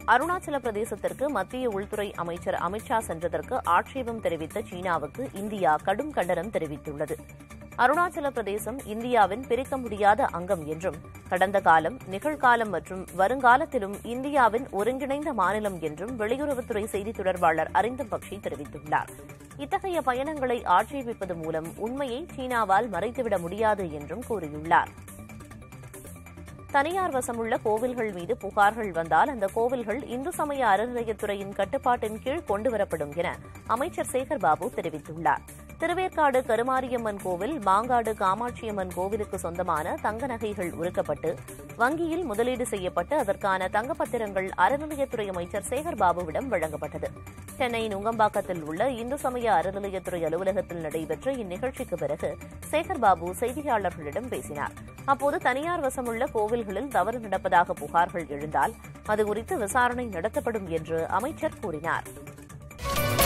அருணாச்சல பிரதேசத்திற்கு மத்திய உள்துறை அமைச்சர் அமித்ஷா சென்றதற்கு ஆட்சேபம் தெரிவித்த சீனாவுக்கு இந்தியா கடும் கண்டனம் தெரிவித்துள்ளது அருணாச்சல பிரதேசம் இந்தியாவின் பிரிக்க முடியாத அங்கம் என்றும் கடந்த காலம் நிகழ்காலம் மற்றும் வருங்காலத்திலும் இந்தியாவின் ஒருங்கிணைந்த மாநிலம் என்றும் வெளியுறவுத்துறை செய்தித் தொடர்பாளர் அரிந்தம் பக்ஷி தெரிவித்துள்ளார் இத்தகைய பயணங்களை ஆட்சேபிப்பது மூலம் உண்மையை சீனாவால் மறைத்துவிட முடியாது என்றும் கூறியுள்ளார் தனியார் வசமுள்ள கோவில்கள் மீது புகார்கள் வந்தால் அந்த கோவில்கள் இந்து சமய அறநிலையத்துறையின் கட்டுப்பாட்டின் கீழ் கொண்டுவரப்படும் என அமைச்சர் சேகர் பாபு தெரிவித்துள்ளார் திருவேற்காடு கருமாரியம்மன் கோவில் மாங்காடு காமாட்சியம்மன் கோவிலுக்கு சொந்தமான தங்க நகைகள் உருக்கப்பட்டு வங்கியில் முதலீடு செய்யப்பட்டு அதற்கான தங்கப்பத்திரங்கள் அறநிலையத்துறை அமைச்சர் சேகர் பாபுவிடம் வழங்கப்பட்டது சென்னை நுங்கம்பாக்கத்தில் உள்ள இந்து சமய அறநிலையத்துறை அலுவலகத்தில் நடைபெற்ற இந்நிகழ்ச்சிக்கு பிறகு சேகர் பாபு செய்தியாளர்களிடம் பேசினார் அப்போது தனியார் வசமுள்ள கோவில்களில் தவறு நடப்பதாக புகார்கள் எழுந்தால் அது குறித்து விசாரணை நடத்தப்படும் என்று அமைச்சர் கூறினார்